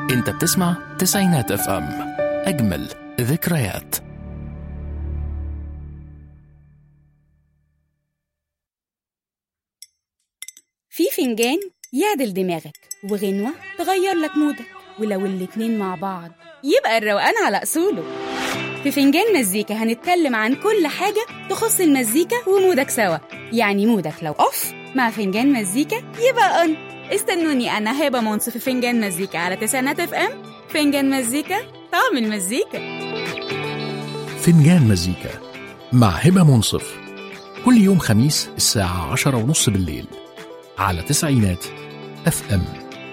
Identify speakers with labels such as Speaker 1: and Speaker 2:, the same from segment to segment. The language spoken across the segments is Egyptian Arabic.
Speaker 1: انت بتسمع تسعينات اف ام اجمل ذكريات
Speaker 2: في فنجان يعدل دماغك وغنوة تغير لك مودك ولو الاتنين مع بعض يبقى الروقان على أصوله في فنجان مزيكا هنتكلم عن كل حاجة تخص المزيكا ومودك سوا يعني مودك لو أوف مع فنجان مزيكا يبقى أون استنوني أنا هبة منصف في فنجان مزيكا على تسعينات اف ام فنجان مزيكا طعم المزيكا
Speaker 1: فنجان مزيكا مع هبة منصف كل يوم خميس الساعة عشرة ونص بالليل على تسعينات اف ام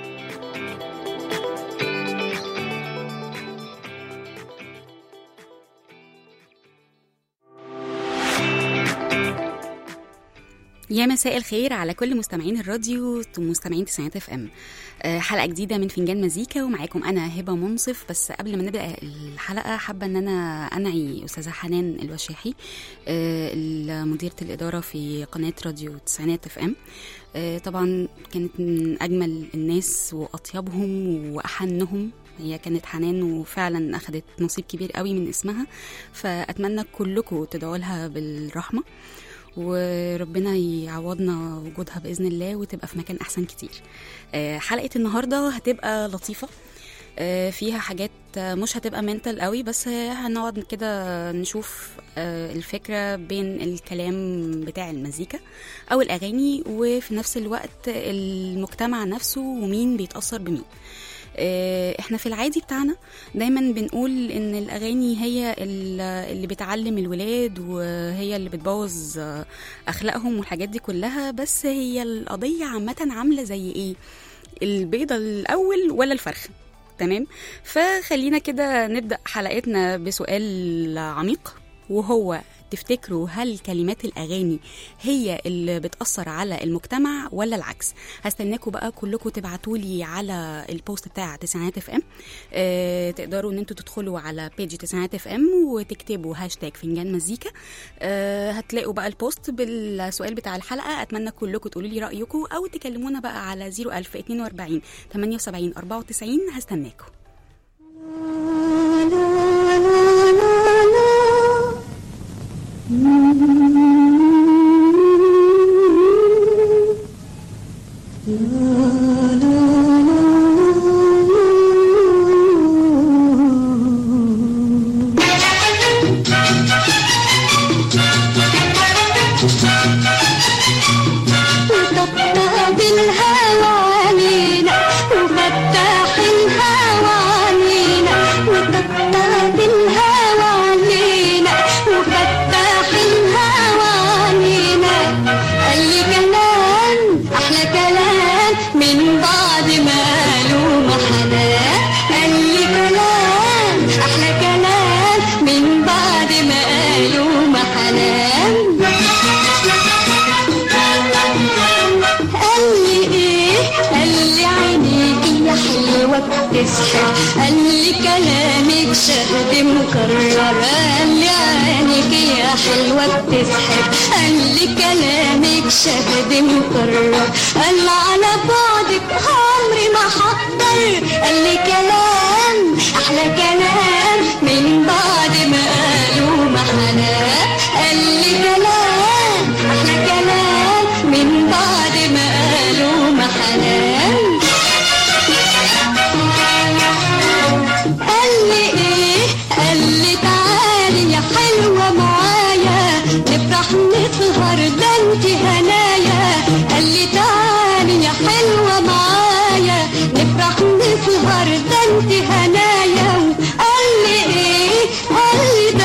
Speaker 2: يا مساء الخير على كل مستمعين الراديو ومستمعين تسعينات اف ام آه، حلقه جديده من فنجان مزيكا ومعاكم انا هبه منصف بس قبل ما نبدا الحلقه حابه ان انا انعي استاذه حنان الوشاحي آه، مديره الاداره في قناه راديو تسعينات اف ام آه، طبعا كانت من اجمل الناس واطيبهم واحنهم هي كانت حنان وفعلا اخذت نصيب كبير قوي من اسمها فاتمنى كلكم تدعوا لها بالرحمه وربنا يعوضنا وجودها باذن الله وتبقى في مكان احسن كتير آه، حلقه النهارده هتبقى لطيفه آه، فيها حاجات آه، مش هتبقى منتال قوي بس هنقعد كده نشوف الفكره بين الكلام بتاع المزيكا او الاغاني وفي نفس الوقت المجتمع نفسه ومين بيتاثر بمين احنا في العادي بتاعنا دايما بنقول ان الاغاني هي اللي بتعلم الولاد وهي اللي بتبوظ اخلاقهم والحاجات دي كلها بس هي القضيه عامه عامله زي ايه البيضه الاول ولا الفرخه تمام فخلينا كده نبدا حلقتنا بسؤال عميق وهو تفتكروا هل كلمات الاغاني هي اللي بتاثر على المجتمع ولا العكس هستناكم بقى كلكم تبعتوا لي على البوست بتاع تسعينات اف ام أه تقدروا ان انتوا تدخلوا على بيج تسعينات اف ام وتكتبوا هاشتاج فنجان مزيكا أه هتلاقوا بقى البوست بالسؤال بتاع الحلقه اتمنى كلكم تقولوا لي رايكم او تكلمونا بقى على 01042 78 94 هستناكم
Speaker 3: وطبطب الهوى علينا وفتح الهوى علينا وطبطب الهوى علينا وفتح الهوى علينا قال لي كلام احلى كلام من بعد ما قالوا ما حنان قال لي كلام احلى كلام من بعد ما قالوا ما حنان قال لي ايه قال لي عينيك يا حلوة بتسحر قال لي كلامك شهد مكرر قال لي عينيك يا حلوة بتسحر قال لي كلامك شهد مكرر قال على بعدك عمري ما هقدر قال لي كلام احلى كلام من بعد ما قالوا ما حنان قال لي كلام احلى كلام من بعد ما قالوا ما حنان قال لي ايه قال لي تعالي يا حلوة معايا نفرح نسهر ده انت هنايا قال لي تعالي يا حلوة معايا نفرح نسهر ده انت هنايا قال لي ايه قال لي ده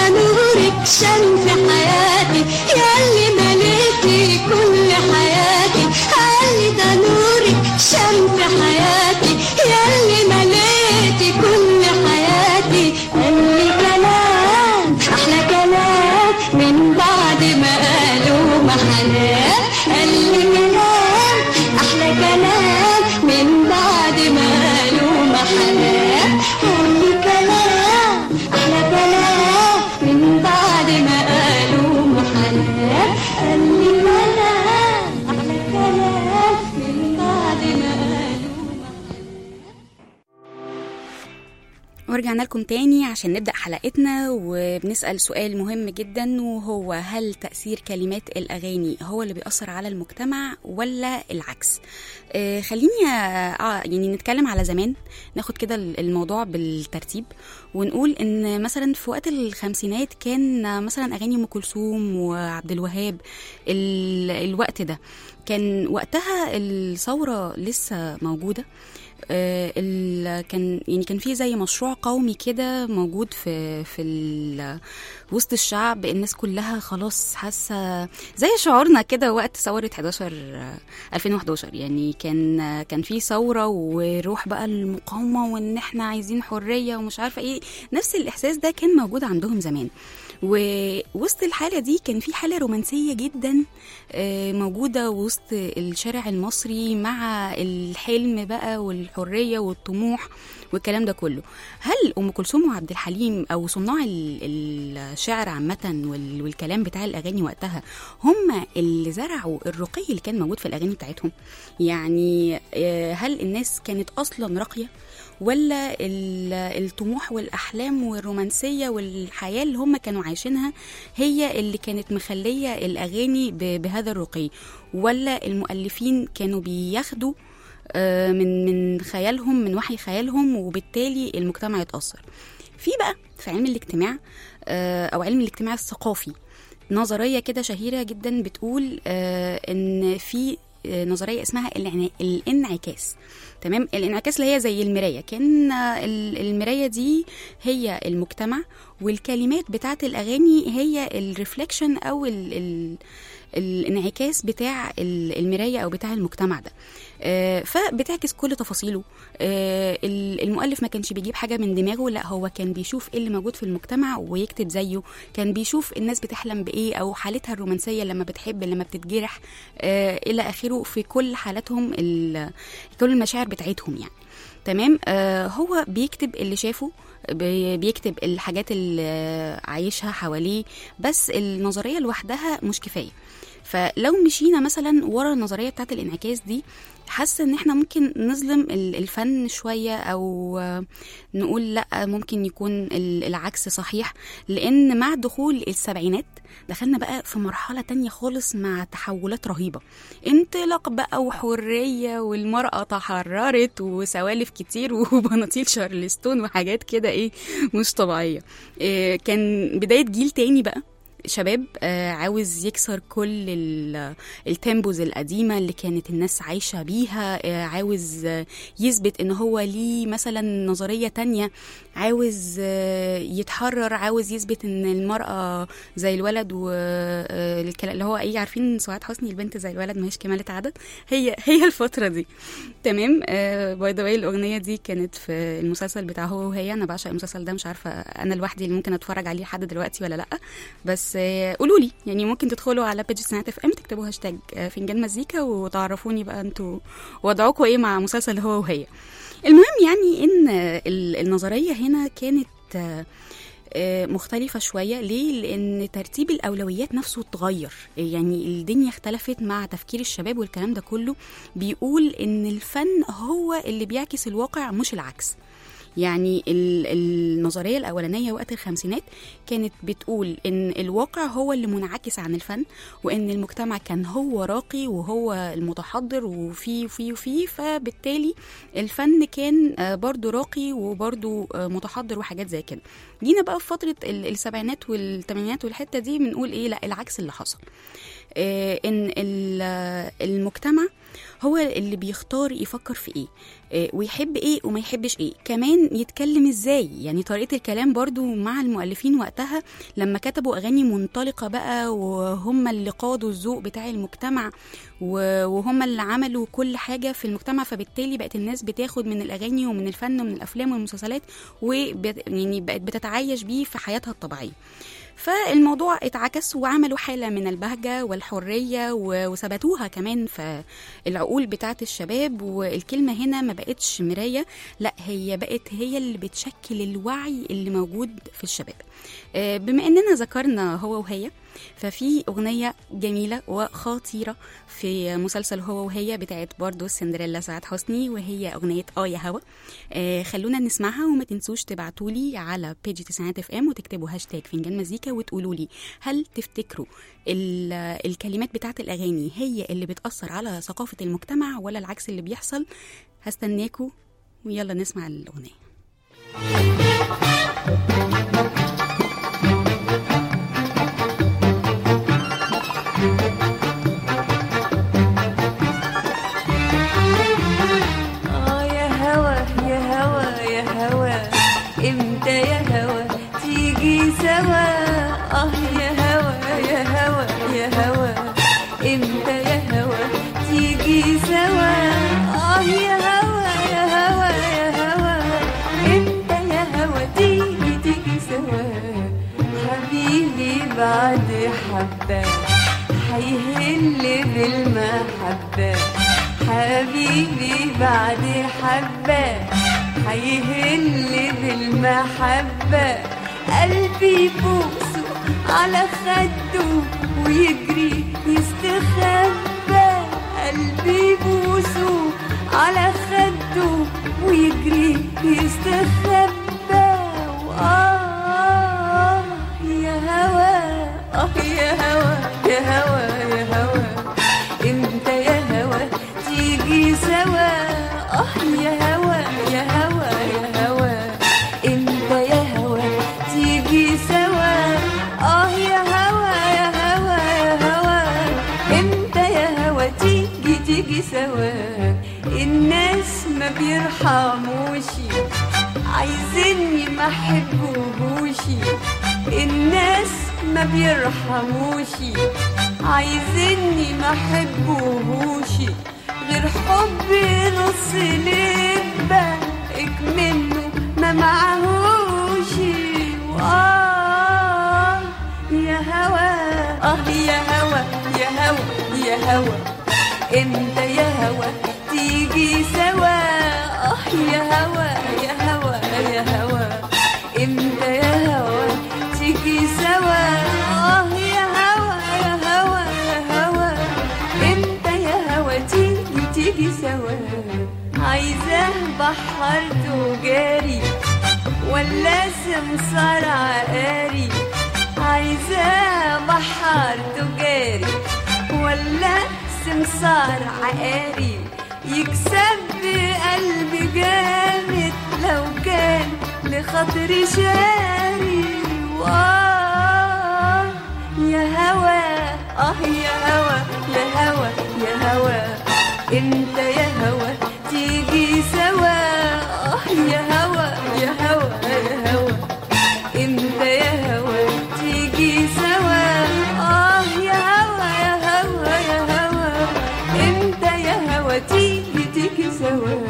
Speaker 2: ورجعنا لكم تاني عشان نبدأ حلقتنا وبنسأل سؤال مهم جدا وهو هل تأثير كلمات الأغاني هو اللي بيأثر على المجتمع ولا العكس آه خليني آه يعني نتكلم على زمان ناخد كده الموضوع بالترتيب ونقول ان مثلا في وقت الخمسينات كان مثلا اغاني ام كلثوم وعبد الوهاب ال- الوقت ده كان وقتها الثوره لسه موجوده آه، ال- كان يعني كان في زي مشروع قومي كده موجود في في ال- وسط الشعب الناس كلها خلاص حاسه زي شعورنا كده وقت ثوره 11 آه، 2011 يعني كان آه، كان في ثوره وروح بقى المقاومه وان احنا عايزين حريه ومش عارفه ايه نفس الاحساس ده كان موجود عندهم زمان ووسط الحاله دي كان في حاله رومانسيه جدا آه، موجوده وسط الشارع المصري مع الحلم بقى والحريه والطموح والكلام ده كله هل ام كلثوم وعبد الحليم او صناع ال- الشعر عامه وال- والكلام بتاع الاغاني وقتها هم اللي زرعوا الرقي اللي كان موجود في الاغاني بتاعتهم يعني آه، هل الناس كانت اصلا راقيه ولا ال- الطموح والاحلام والرومانسيه والحياه اللي هم كانوا عايشينها هي اللي كانت مخليه الاغاني ب- بهذا الرقي ولا المؤلفين كانوا بياخدوا آه، من من خيالهم من وحي خيالهم وبالتالي المجتمع يتاثر في بقى في علم الاجتماع آه، او علم الاجتماع الثقافي نظريه كده شهيره جدا بتقول آه، ان في آه، نظريه اسمها الإنع- الانعكاس تمام الانعكاس اللي هي زي المرايه كان آه، ال- المرايه دي هي المجتمع والكلمات بتاعت الاغاني هي الريفليكشن او ال ال الانعكاس بتاع ال- المرايه او بتاع المجتمع ده آه، فبتعكس كل تفاصيله آه، ال- المؤلف ما كانش بيجيب حاجه من دماغه لا هو كان بيشوف ايه اللي موجود في المجتمع ويكتب زيه كان بيشوف الناس بتحلم بايه او حالتها الرومانسيه لما بتحب لما بتتجرح آه، الى اخره في كل حالاتهم ال- كل المشاعر بتاعتهم يعني تمام آه هو بيكتب اللي شافه بي- بيكتب الحاجات اللي آه، عايشها حواليه بس النظريه لوحدها مش كفايه فلو مشينا مثلا ورا النظريه بتاعت الانعكاس دي حاسه ان احنا ممكن نظلم ال- الفن شويه او آه، نقول لا ممكن يكون ال- العكس صحيح لان مع دخول السبعينات دخلنا بقى في مرحله تانية خالص مع تحولات رهيبه انطلاق بقى وحريه والمراه تحررت وسوالف كتير وبناطيل شارلستون وحاجات كده ايه مش طبيعيه إيه كان بدايه جيل تاني بقى شباب آه، عاوز يكسر كل ال- التيمبوز القديمة اللي كانت الناس عايشة بيها آه، عاوز آه، يثبت ان هو ليه مثلا نظرية تانية عاوز آه، يتحرر عاوز يثبت ان المرأة زي الولد والكلام اللي هو ايه عارفين سعاد حسني البنت زي الولد ماهيش كمالة عدد هي هي الفترة دي تمام باي ذا واي الاغنية دي كانت في المسلسل بتاع هو وهي انا بعشق المسلسل ده مش عارفة انا لوحدي اللي ممكن اتفرج عليه لحد دلوقتي ولا لا بس آه، قولوا لي يعني ممكن تدخلوا على بيج سنات اف ام تكتبوا هاشتاج آه، فنجان مزيكا وتعرفوني بقى انتوا وضعكم ايه مع مسلسل هو وهي المهم يعني ان آه، ال- النظريه هنا كانت آه، آه، مختلفة شوية ليه؟ لأن ترتيب الأولويات نفسه اتغير يعني الدنيا اختلفت مع تفكير الشباب والكلام ده كله بيقول إن الفن هو اللي بيعكس الواقع مش العكس يعني ال- النظرية الأولانية وقت الخمسينات كانت بتقول إن الواقع هو اللي منعكس عن الفن وإن المجتمع كان هو راقي وهو المتحضر وفي وفي وفي فبالتالي الفن كان آه، برضو راقي وبرضو آه، متحضر وحاجات زي كده جينا بقى في فترة ال- السبعينات والثمانينات والحتة دي بنقول إيه لا العكس اللي حصل آه، ان ال- آه، المجتمع هو اللي بيختار يفكر في ايه آه، ويحب ايه وما يحبش ايه كمان يتكلم ازاي يعني طريقه الكلام برضو مع المؤلفين وقتها لما كتبوا اغاني منطلقه بقى وهم اللي قادوا الذوق بتاع المجتمع و- وهم اللي عملوا كل حاجه في المجتمع فبالتالي بقت الناس بتاخد من الاغاني ومن الفن ومن الافلام والمسلسلات وبت يعني بقت بتتعايش بيه في حياتها الطبيعيه فالموضوع اتعكس وعملوا حالة من البهجة والحرية و- وثبتوها كمان في العقول بتاعة الشباب والكلمة هنا ما بقتش مراية لا هي بقت هي اللي بتشكل الوعي اللي موجود في الشباب آه، بما اننا ذكرنا هو وهي ففي اغنيه جميله وخطيره في مسلسل هو وهي بتاعت برضو سندريلا سعاد حسني وهي اغنيه اه يا هوا آه خلونا نسمعها وما تنسوش تبعتولي على بيج تسعينات اف ام وتكتبوا هاشتاج فنجان مزيكا وتقولوا لي هل تفتكروا ال- الكلمات بتاعت الاغاني هي اللي بتاثر على ثقافه المجتمع ولا العكس اللي بيحصل هستناكوا ويلا نسمع الاغنيه
Speaker 4: آه يا هوا يا هوا يا هوا امتى يا هوا تيجي سوا اه يا هوا يا هوا يا هوا امتى يا هوا تيجي سوا اه يا هوا يا هوا يا هوا امتى يا هوا تيجي تيجي سوا حبيبي بعد حبه هيهل بالمحبة حبيبي بعد حبة هيهل بالمحبة قلبي يبوسه على خده ويجري يستخبى قلبي يبوسه على خده ويجري يستخبى وآه يا هوا آه يا هوا يا هوا يا هوا امتى يا هوا تيجي سوا اه يا هوا يا هوا يا هوا امتى يا هوا تيجي سوا اه يا هوا يا هوا يا هوا امتى يا هوا تيجي تيجي سوا الناس ما بيرحموش عايزيني ما احبهوش الناس ما بيرحموش عايزيني ما احبهوش غير حبي نص لبة منه ما معهوش وآه يا هوا اه يا هوا يا هوا يا هوا امتى يا هوا تيجي سوا اه يا هوا يا هوا يا هوا امتى يا هوا تيجي سوا اه يا هوا يا هوا يا هوا امتى يا هوا تيجي تيجي سوا عايزاه بحر تجاري ولا سمسار عقاري عايزاه بحر تجاري ولا سمسار عقاري يكسب بقلبي جامد لو كان لخاطري شاري وآه يا هوا اه يا هوا يا هوا يا هوا انت يا هوا تيجي سوا اه يا هوا يا هوا يا هوا انت يا هوا تيجي سوا اه يا هوا يا هوا يا هوا انت يا هوا تيجي تيجي سوا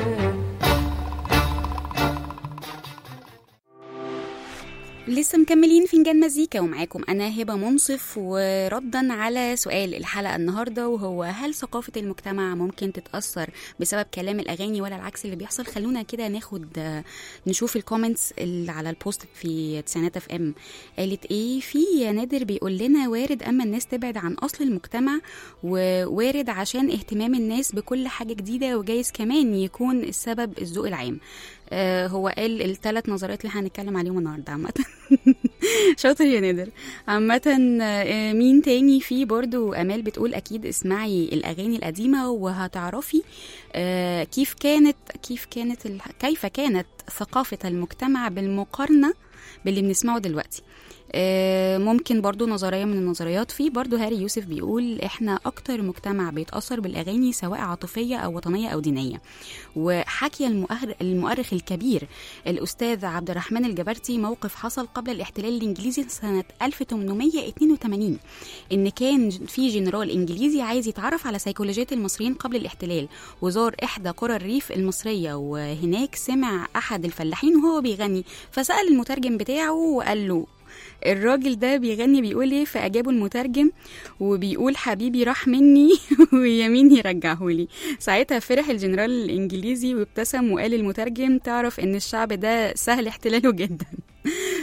Speaker 2: لسه مكملين فنجان مزيكا ومعاكم انا هبه منصف وردا على سؤال الحلقه النهارده وهو هل ثقافه المجتمع ممكن تتاثر بسبب كلام الاغاني ولا العكس اللي بيحصل خلونا كده ناخد آه، نشوف الكومنتس اللي على البوست في تسعينات اف ام قالت ايه في نادر بيقول لنا وارد اما الناس تبعد عن اصل المجتمع ووارد عشان اهتمام الناس بكل حاجه جديده وجايز كمان يكون السبب الذوق العام آه، هو قال الثلاث نظريات اللي هنتكلم عليهم النهارده عامه شاطر يا نادر عامة آه، مين تاني في برضو أمال بتقول أكيد اسمعي الأغاني القديمة وهتعرفي آه، كيف كانت كيف كانت ال- كيف كانت ثقافة المجتمع بالمقارنة باللي بنسمعه دلوقتي آه، ممكن برضو نظرية من النظريات في برضو هاري يوسف بيقول احنا اكتر مجتمع بيتأثر بالأغاني سواء عاطفية أو وطنية أو دينية وحكي المؤر- المؤرخ الكبير الأستاذ عبد الرحمن الجبرتي موقف حصل قبل الاحتلال الإنجليزي سنة 1882 إن كان في جنرال إنجليزي عايز يتعرف على سيكولوجية المصريين قبل الاحتلال وزار إحدى قرى الريف المصرية وهناك سمع أحد الفلاحين وهو بيغني فسأل المترجم بتاعه وقال له الراجل ده بيغني بيقول ايه فاجابه المترجم وبيقول حبيبي راح مني ويمين يرجعهولي ساعتها فرح الجنرال الانجليزي وابتسم وقال المترجم تعرف ان الشعب ده سهل احتلاله جدا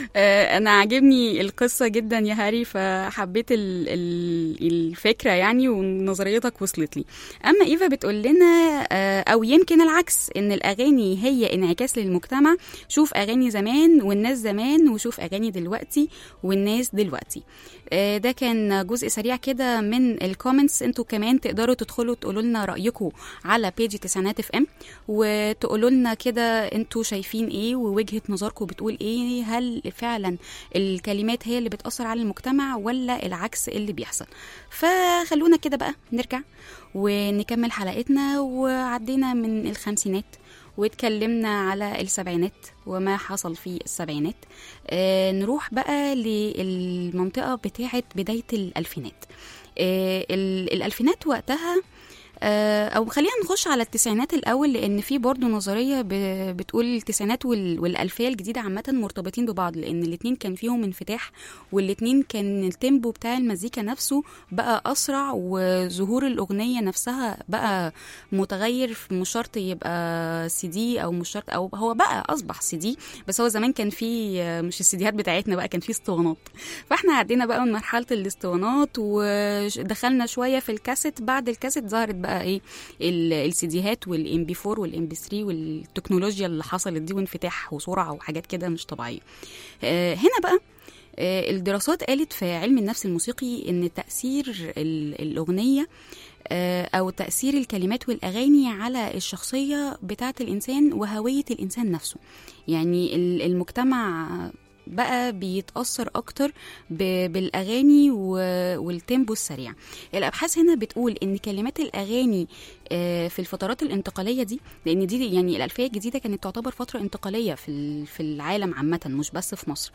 Speaker 2: آه، انا عاجبني القصه جدا يا هاري فحبيت ال- ال- الفكره يعني ونظريتك وصلت لي اما ايفا بتقول لنا آه، او يمكن العكس ان الاغاني هي انعكاس للمجتمع شوف اغاني زمان والناس زمان وشوف اغاني دلوقتي والناس دلوقتي آه، ده كان جزء سريع كده من الكومنتس انتوا كمان تقدروا تدخلوا تقولوا لنا رايكم على بيج تسعينات اف ام وتقولوا لنا كده انتوا شايفين ايه ووجهه نظركم بتقول ايه هل فعلا الكلمات هي اللي بتاثر على المجتمع ولا العكس اللي بيحصل فخلونا كده بقى نرجع ونكمل حلقتنا وعدينا من الخمسينات واتكلمنا على السبعينات وما حصل في السبعينات آه نروح بقى للمنطقة بتاعة بداية الألفينات آه ال- الألفينات وقتها آه، او خلينا نخش على التسعينات الاول لان في برضو نظريه ب- بتقول التسعينات وال- والالفيه الجديده عامه مرتبطين ببعض لان الاتنين كان فيهم انفتاح والاتنين كان التيمبو بتاع المزيكا نفسه بقى اسرع وظهور الاغنيه نفسها بقى متغير مش شرط يبقى سي دي او مش شرط او هو بقى اصبح سي دي بس هو زمان كان في آه، مش السيديات بتاعتنا بقى كان في اسطوانات فاحنا عدينا بقى من مرحله الاسطوانات ودخلنا شويه في الكاسيت بعد الكاسيت ظهرت بقى ايه ال- السيديهات والام بي 4 والام بي 3 والتكنولوجيا اللي حصلت دي وانفتاح وسرعه وحاجات كده مش طبيعيه آه، هنا بقى آه، الدراسات قالت في علم النفس الموسيقي ان تاثير ال- الاغنيه آه، او تاثير الكلمات والاغاني على الشخصيه بتاعه الانسان وهويه الانسان نفسه يعني ال- المجتمع بقى بيتأثر أكتر ب- بالأغاني و- والتيمبو السريع الأبحاث هنا بتقول إن كلمات الأغاني آه، في الفترات الانتقالية دي لأن دي يعني الألفية الجديدة كانت تعتبر فترة انتقالية في ال- في العالم عامة مش بس في مصر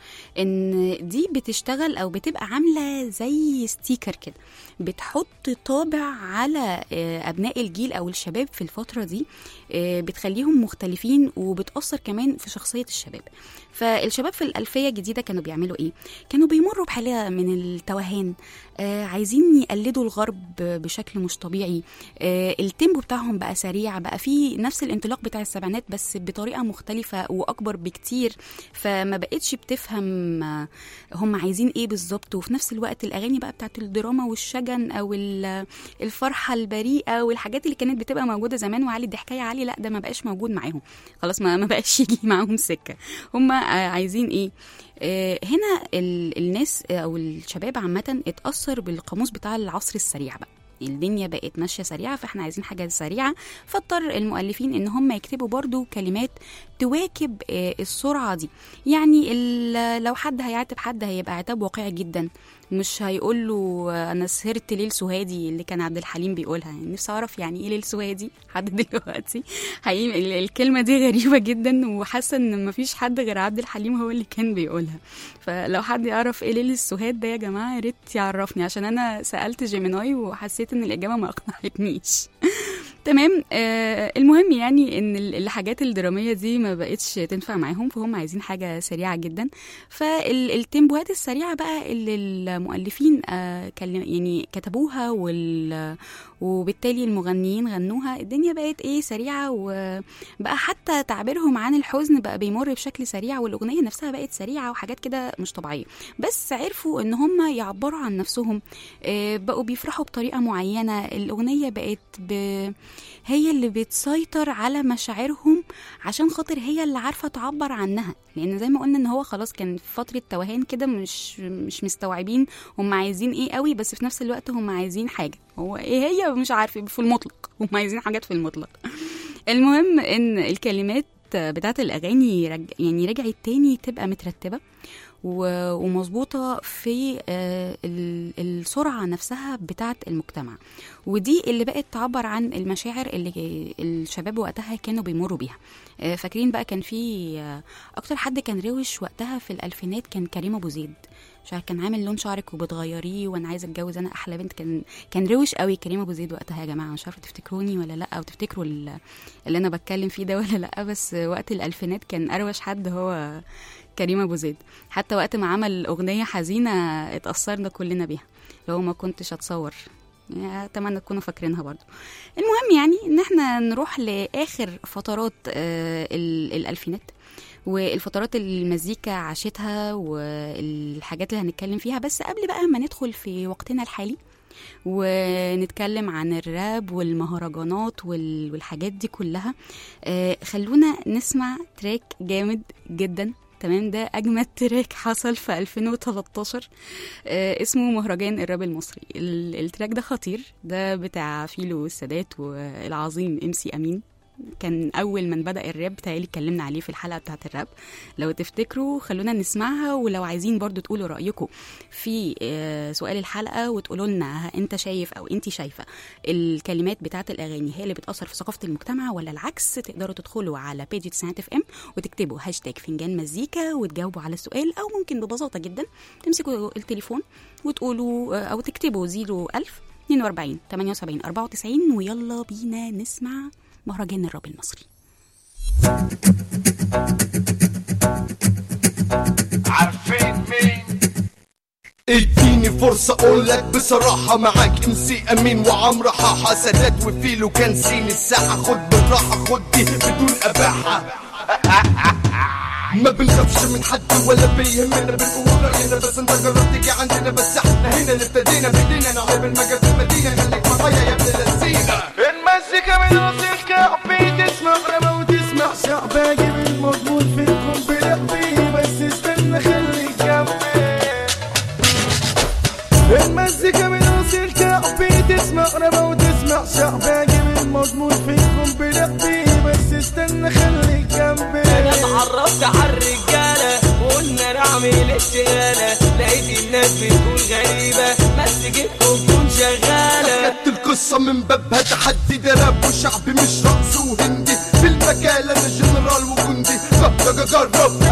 Speaker 2: إن دي بتشتغل أو بتبقى عاملة زي ستيكر كده بتحط طابع على آه، أبناء الجيل أو الشباب في الفترة دي آه، بتخليهم مختلفين وبتأثر كمان في شخصية الشباب فالشباب في الألفية الجديدة كانوا بيعملوا إيه؟ كانوا بيمروا بحالة من التوهان آه عايزين يقلدوا الغرب بشكل مش طبيعي آه التيمبو بتاعهم بقى سريع بقى فيه نفس الانطلاق بتاع السبعينات بس بطريقة مختلفة وأكبر بكتير فما بقتش بتفهم آه هم عايزين إيه بالظبط وفي نفس الوقت الأغاني بقى بتاعت الدراما والشجن أو ال- الفرحة البريئة والحاجات اللي كانت بتبقى موجودة زمان وعلي الضحكاية علي لا ده ما بقاش موجود معاهم خلاص ما ما بقاش يجي معاهم سكة هم آه، عايزين ايه آه، هنا ال- الناس آه، او الشباب عامه اتاثر بالقاموس بتاع العصر السريع بقى الدنيا بقت ماشيه سريعه فاحنا عايزين حاجه سريعه فاضطر المؤلفين ان هم يكتبوا برضو كلمات تواكب آه، السرعه دي يعني ال- لو حد هيعاتب حد هيبقى عتاب واقعي جدا مش هيقول له آه، انا سهرت ليل سهادي اللي كان عبد الحليم بيقولها يعني نفسي اعرف يعني ايه ليل سهادي حد دلوقتي حقيقي ال- الكلمه دي غريبه جدا وحاسه ان مفيش حد غير عبد الحليم هو اللي كان بيقولها فلو حد يعرف ايه ليل السهاد ده يا جماعه يا ريت يعرفني عشان انا سالت جيميناي وحسيت ان الاجابه ما اقنعتنيش تمام آه المهم يعني ان ال- الحاجات الدراميه دي ما بقتش تنفع معاهم فهم عايزين حاجه سريعه جدا فالتيمبوهات السريعه بقى اللي المؤلفين آه كلم يعني كتبوها وال وبالتالي المغنيين غنوها الدنيا بقت ايه سريعه وبقى حتى تعبيرهم عن الحزن بقى بيمر بشكل سريع والاغنيه نفسها بقت سريعه وحاجات كده مش طبيعيه بس عرفوا ان هم يعبروا عن نفسهم آه، بقوا بيفرحوا بطريقه معينه الاغنيه بقت ب... هي اللي بتسيطر على مشاعرهم عشان خاطر هي اللي عارفه تعبر عنها لان زي ما قلنا ان هو خلاص كان في فتره توهان كده مش مش مستوعبين هم عايزين ايه قوي بس في نفس الوقت هم عايزين حاجه هو ايه هي مش عارف في المطلق هم عايزين حاجات في المطلق المهم ان الكلمات بتاعت الاغاني رج... يعني رجعت تاني تبقى مترتبه و- ومظبوطه في آه، ال- السرعه نفسها بتاعت المجتمع ودي اللي بقت تعبر عن المشاعر اللي الشباب وقتها كانوا بيمروا بيها آه، فاكرين بقى كان في آه، اكتر حد كان روش وقتها في الالفينات كان كريم ابو زيد مش عارف كان عامل لون شعرك وبتغيريه وانا عايزه اتجوز انا احلى بنت كان كان روش قوي كريم ابو زيد وقتها يا جماعه مش عارفه تفتكروني ولا لا او تفتكروا ال- اللي انا بتكلم فيه ده ولا لا بس وقت الالفينات كان اروش حد هو كريم ابو زيد حتى وقت ما عمل اغنيه حزينه اتاثرنا كلنا بيها لو ما كنتش اتصور يعني اتمنى تكونوا فاكرينها برضو المهم يعني ان احنا نروح لاخر فترات آه، ال- الالفينات والفترات اللي المزيكا عاشتها والحاجات اللي هنتكلم فيها بس قبل بقى ما ندخل في وقتنا الحالي ونتكلم عن الراب والمهرجانات وال- والحاجات دي كلها آه، خلونا نسمع تراك جامد جدا تمام ده اجمد تراك حصل في 2013 آه، اسمه مهرجان الراب المصري ال- التراك ده خطير ده بتاع فيلو السادات والعظيم ام سي امين كان اول من بدا الراب بتاعي اتكلمنا عليه في الحلقه بتاعه الراب لو تفتكروا خلونا نسمعها ولو عايزين برضو تقولوا رايكم في آه، سؤال الحلقه وتقولوا لنا انت شايف او انت شايفه الكلمات بتاعه الاغاني هي اللي بتاثر في ثقافه المجتمع ولا العكس تقدروا تدخلوا على بيج تسعينات اف ام وتكتبوا هاشتاج فنجان مزيكا وتجاوبوا على السؤال او ممكن ببساطه جدا تمسكوا التليفون وتقولوا آه، او تكتبوا 01000 42 78 94 ويلا بينا نسمع مهرجان الراب المصري
Speaker 5: عارفين مين
Speaker 6: اديني فرصة اقول لك بصراحة معاك ام سي امين وعمرو حاحة سادات وفيلو كان سين الساحة خد بالراحة خد دي بدون اباحة ما بنخافش من حد ولا بيهمنا بنقول رأينا بس انت جربت تيجي عندنا بس احنا هنا اللي ابتدينا بايدينا نعرف المجال في المدينة خليك معايا يا ابن اللذينة
Speaker 5: المزيكا من راس الكعبي تسمع رمى وتسمع شعباجي بالمضمون فيكم بلقبي بس استنى خليك جنبي المزيكا من راس الكعبي تسمع رمى وتسمع شعباجي بالمضمون فيكم بلقبي بس استنى خليك جنبي
Speaker 7: انا اتعرفت على الرجاله وقلنا نعمل اشتغاله لقيت الناس بتقول غريبه بس جيبكم تكون شغاله
Speaker 6: خدت القصة من بابها تحدي ده راب وشعبي مش رقص وهندي في المجال انا جنرال وجندي جرب جرب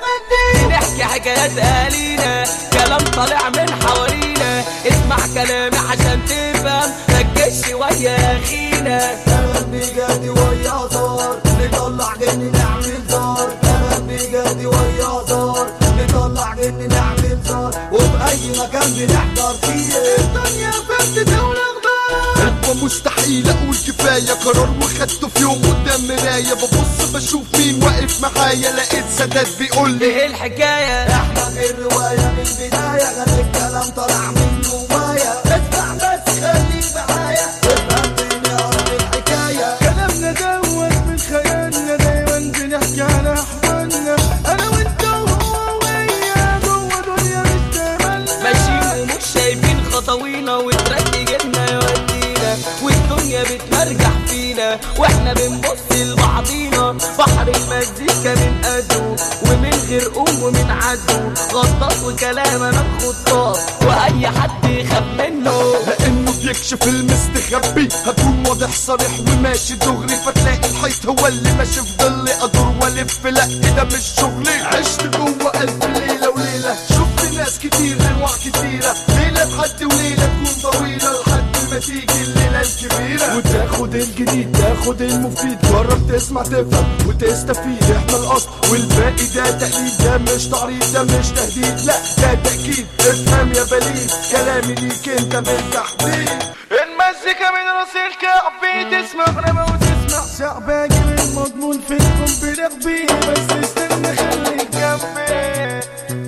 Speaker 7: نحكي حكايات اهالينا كلام طالع من حوالينا اسمع كلامي عشان تفهم ركز شويه يا اخينا
Speaker 5: كلام بجد ويا زار نطلع جن نعمل زار كلام بجد ويا زار نطلع جن نعمل زار وفي اي مكان بنحضر فيه الدنيا فاتت دولة اخبار
Speaker 6: هو مستحيل اقول كفايه قرار وخدته في يوم قدام مرايه ببص بشوف مين واقف معايا لقيت سادات بيقول لي
Speaker 7: ايه الحكايه
Speaker 5: احنا في الرواية من البداية غير الكلام طلع منه مايا اسمع بس خليك معايا افهم مني اعرف الحكاية كلامنا دوت من خيالنا دايما بنحكي على احوالنا انا وانت وهو ويا جوه دنيا مش تملنا
Speaker 7: ماشيين ومش شايفين خطوينا وترقي جبنا يودينا والدنيا بتمرجح فينا واحنا بنبص لبعضينا بحر المزيكا من قده ومن غير قوم ومن عدو غطاس وكلام انا الخطاط واي حد يخاف منه
Speaker 6: لانه بيكشف المستخبي هكون واضح صريح وماشي دغري فتلاقي الحيط هو اللي ماشي في ضلي ادور والف لا ده مش شغلي عشت جوه الف ليله وليله شفت ناس كتير انواع كتيره ليله تحدي وليله تكون طويله لحد ما تيجي الليله الكبيره
Speaker 5: وتاخد الجديد تاخد المفيد جرب تسمع تفهم وتستفيد احنا الاصل والباقي ده تقليد ده مش تعريض ده مش تهديد لا ده تأكيد افهم يا بليد كلامي ليك انت بالتحديد المزيكا من راس الكعبي تسمع رمى وتسمع شعباجي من مضمون فيكم برغبي بس استنى خليك جنبي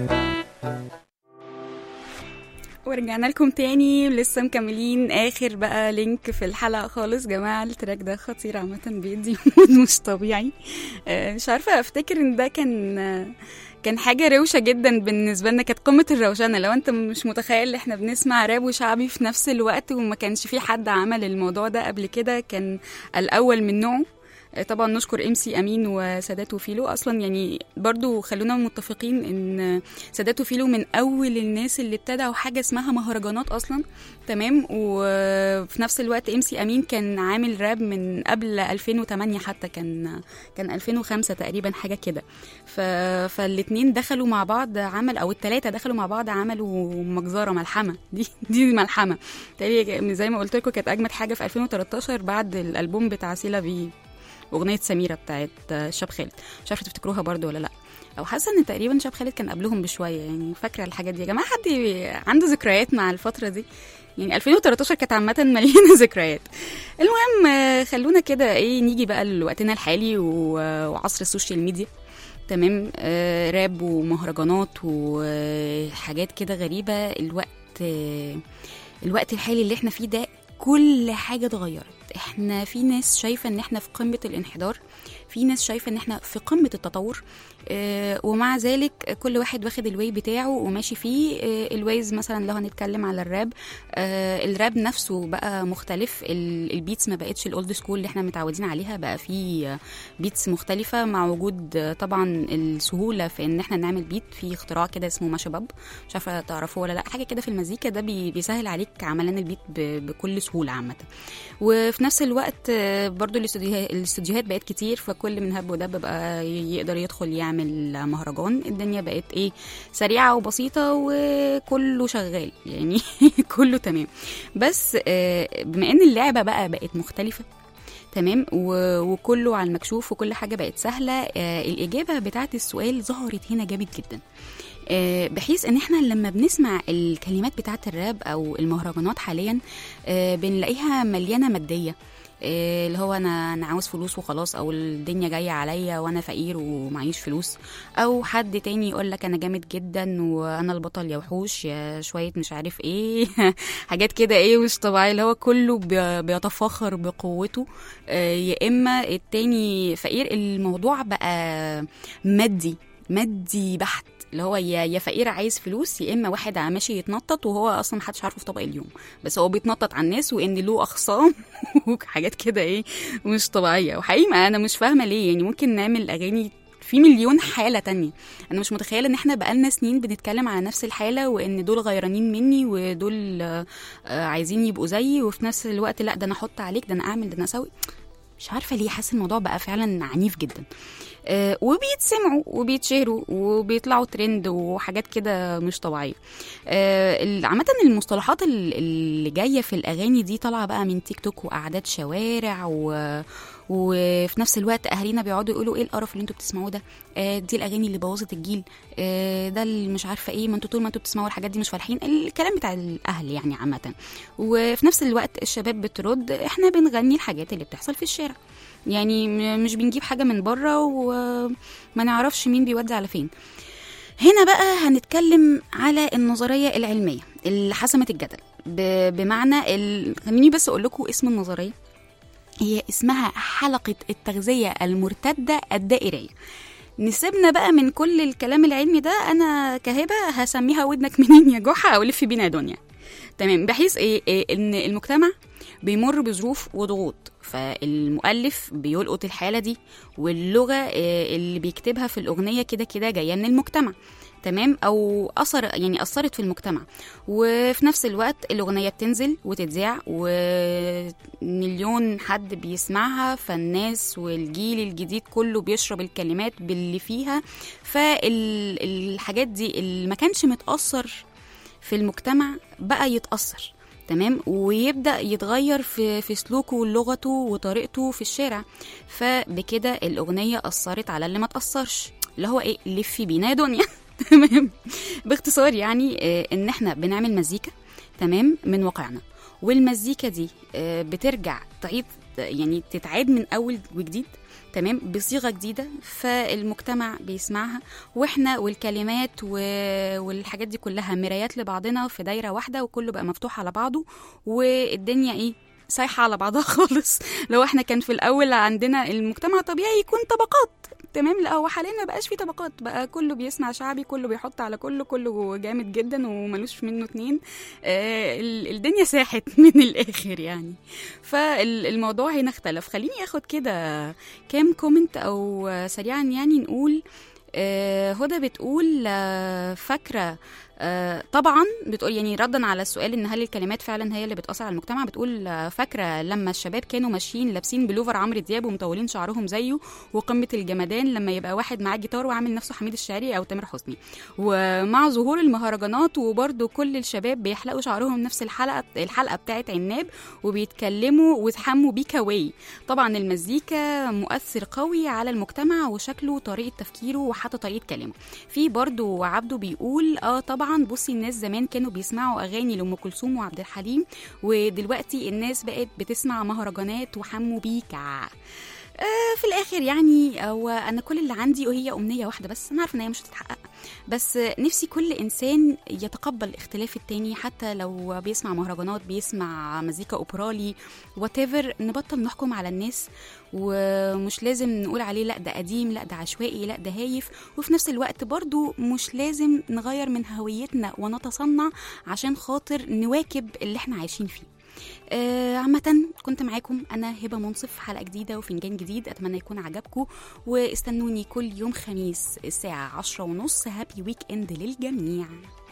Speaker 2: ورجعنا لكم تاني لسه مكملين اخر بقى لينك في الحلقه خالص جماعه التراك ده خطير عامه بيدي مود مش طبيعي آه، مش عارفه افتكر ان ده كان آه، كان حاجه روشه جدا بالنسبه لنا كانت قمه الروشنه لو انت مش متخيل احنا بنسمع راب وشعبي في نفس الوقت وما كانش في حد عمل الموضوع ده قبل كده كان الاول من نوعه آه، طبعا نشكر ام سي امين وسادات وفيلو اصلا يعني برضو خلونا متفقين ان سادات وفيلو من اول الناس اللي ابتدعوا حاجه اسمها مهرجانات اصلا تمام وفي نفس الوقت ام سي امين كان عامل راب من قبل 2008 حتى كان كان 2005 تقريبا حاجه كده ف... فالاثنين دخلوا مع بعض عمل او الثلاثه دخلوا مع بعض عملوا مجزره ملحمه دي دي ملحمه تقريبا زي ما قلت لكم كانت اجمد حاجه في 2013 بعد الالبوم بتاع سيلا بي اغنيه سميره بتاعت شاب خالد مش عارفه تفتكروها برضو ولا لا او حاسه ان تقريبا شاب خالد كان قبلهم بشويه يعني فاكره الحاجات دي يا جماعه حد عنده ذكريات مع الفتره دي يعني 2013 كانت عامه مليانه ذكريات المهم آه، خلونا كده ايه نيجي بقى لوقتنا الحالي و- وعصر السوشيال ميديا تمام آه راب ومهرجانات وحاجات كده غريبه الوقت آه الوقت الحالي اللي احنا فيه ده كل حاجه اتغيرت احنا في ناس شايفه ان احنا في قمه الانحدار في ناس شايفه ان احنا في قمه التطور آه، ومع ذلك كل واحد واخد الواي بتاعه وماشي فيه آه، الوايز مثلا لو هنتكلم على الراب آه، الراب نفسه بقى مختلف ال- البيتس ما بقتش الاولد سكول اللي احنا متعودين عليها بقى فيه بيتس مختلفه مع وجود آه، طبعا السهوله في ان احنا نعمل بيت في اختراع كده اسمه ماشاباب مش عارفه تعرفوه ولا لا حاجه كده في المزيكا ده بي- بيسهل عليك عملان البيت ب- بكل سهوله عامه وفي نفس الوقت آه، برضو الاستوديوهات الاستوديوهات بقت كتير فكل من هب ودب بقى ي- يقدر يدخل يعمل مهرجان الدنيا بقت ايه سريعه وبسيطه وكله شغال يعني كله تمام بس آه، بما ان اللعبه بقى بقت مختلفه تمام و- وكله على المكشوف وكل حاجه بقت سهله آه، الاجابه بتاعت السؤال ظهرت هنا جامد جدا آه، بحيث ان احنا لما بنسمع الكلمات بتاعت الراب او المهرجانات حاليا آه، بنلاقيها مليانه ماديه آه، اللي هو انا انا عاوز فلوس وخلاص او الدنيا جايه عليا وانا فقير ومعيش فلوس او حد تاني يقول لك انا جامد جدا وانا البطل يا وحوش يا شويه مش عارف ايه حاجات كده ايه مش طبيعيه اللي هو كله بي- بيتفاخر بقوته آه، يا اما التاني فقير الموضوع بقى مادي مادي بحت اللي هو يا يا فقير عايز فلوس يا اما واحد ماشي يتنطط وهو اصلا محدش عارفه في طبق اليوم بس هو بيتنطط على الناس وان له اخصام وحاجات كده ايه مش طبيعيه وحقيقي ما انا مش فاهمه ليه يعني ممكن نعمل اغاني في مليون حالة تانية أنا مش متخيلة إن إحنا بقالنا سنين بنتكلم على نفس الحالة وإن دول غيرانين مني ودول آه، آه، عايزين يبقوا زيي وفي نفس الوقت لا ده أنا أحط عليك ده أنا أعمل ده أنا أسوي مش عارفة ليه حاسة الموضوع بقى فعلا عنيف جدا آه، وبيتسمعوا وبيتشهروا وبيطلعوا ترند وحاجات كده مش طبيعيه آه، ال- عامه المصطلحات ال- اللي جايه في الاغاني دي طالعه بقى من تيك توك وقعدات شوارع و وفي نفس الوقت اهالينا بيقعدوا يقولوا ايه القرف اللي انتوا بتسمعوه ده آه دي الاغاني اللي بوظت الجيل آه ده اللي مش عارفه ايه ما انتوا طول ما انتوا بتسمعوا الحاجات دي مش فالحين الكلام بتاع الاهل يعني عامه وفي نفس الوقت الشباب بترد احنا بنغني الحاجات اللي بتحصل في الشارع يعني م- مش بنجيب حاجه من بره وما نعرفش مين بيودي على فين هنا بقى هنتكلم على النظريه العلميه اللي حسمت الجدل ب- بمعنى ال... خليني بس اقول لكم اسم النظريه هي اسمها حلقه التغذيه المرتده الدائريه نسيبنا بقى من كل الكلام العلمي ده انا كهبه هسميها ودنك منين يا جحا او لف بينا يا دنيا تمام بحيث ايه, إيه ان المجتمع بيمر بظروف وضغوط فالمؤلف بيلقط الحالة دي واللغة آه، اللي بيكتبها في الأغنية كده كده جاية من المجتمع تمام او اثر يعني اثرت في المجتمع وفي نفس الوقت الاغنيه بتنزل وتتذاع ومليون حد بيسمعها فالناس والجيل الجديد كله بيشرب الكلمات باللي فيها فالحاجات دي اللي ما كانش متاثر في المجتمع بقى يتاثر تمام ويبدا يتغير في في سلوكه ولغته وطريقته في الشارع فبكده الاغنيه اثرت على اللي ما تاثرش اللي هو ايه لفي بينا يا دنيا تمام باختصار يعني آه، ان احنا بنعمل مزيكا تمام من واقعنا والمزيكا دي آه، بترجع تعيد يعني تتعاد من اول وجديد تمام بصيغه جديده فالمجتمع بيسمعها واحنا والكلمات و... والحاجات دي كلها مرايات لبعضنا في دايره واحده وكله بقى مفتوح على بعضه والدنيا ايه سايحه على بعضها خالص لو احنا كان في الاول عندنا المجتمع طبيعي يكون طبقات تمام لا هو حاليا ما بقاش في طبقات بقى كله بيسمع شعبي كله بيحط على كله كله جامد جدا وملوش منه اتنين آه ال- الدنيا ساحت من الاخر يعني فالموضوع هنا اختلف خليني اخد كده كام كومنت او آه، سريعا يعني نقول آه، هدى بتقول آه، فاكره آه، طبعا بتقول يعني ردا على السؤال ان هل الكلمات فعلا هي اللي بتاثر على المجتمع بتقول آه، فاكره لما الشباب كانوا ماشيين لابسين بلوفر عمرو دياب ومطولين شعرهم زيه وقمه الجمدان لما يبقى واحد معاه جيتار وعامل نفسه حميد الشاعري او تامر حسني ومع ظهور المهرجانات وبرده كل الشباب بيحلقوا شعرهم نفس الحلقه الحلقه بتاعت عناب وبيتكلموا ويتحموا بيكا واي طبعا المزيكا مؤثر قوي على المجتمع وشكله وطريقه تفكيره وحتى طريقه كلامه في برضو عبده بيقول اه طبعا بصي الناس زمان كانوا بيسمعوا اغاني لام كلثوم وعبد الحليم ودلوقتي الناس بقت بتسمع مهرجانات وحمو بيكا آه، في الاخر يعني هو انا كل اللي عندي وهي امنيه واحده بس انا عارفه ان هي مش هتتحقق بس آه، نفسي كل انسان يتقبل اختلاف التاني حتى لو بيسمع مهرجانات بيسمع مزيكا اوبرالي واتيفر نبطل نحكم على الناس ومش لازم نقول عليه لا ده قديم لا ده عشوائي لا ده هايف وفي نفس الوقت برضو مش لازم نغير من هويتنا ونتصنع عشان خاطر نواكب اللي احنا عايشين فيه آه، عامة كنت معاكم أنا هبة منصف حلقة جديدة وفنجان جديد أتمنى يكون عجبكم واستنوني كل يوم خميس الساعة عشرة ونص هابي ويك إند للجميع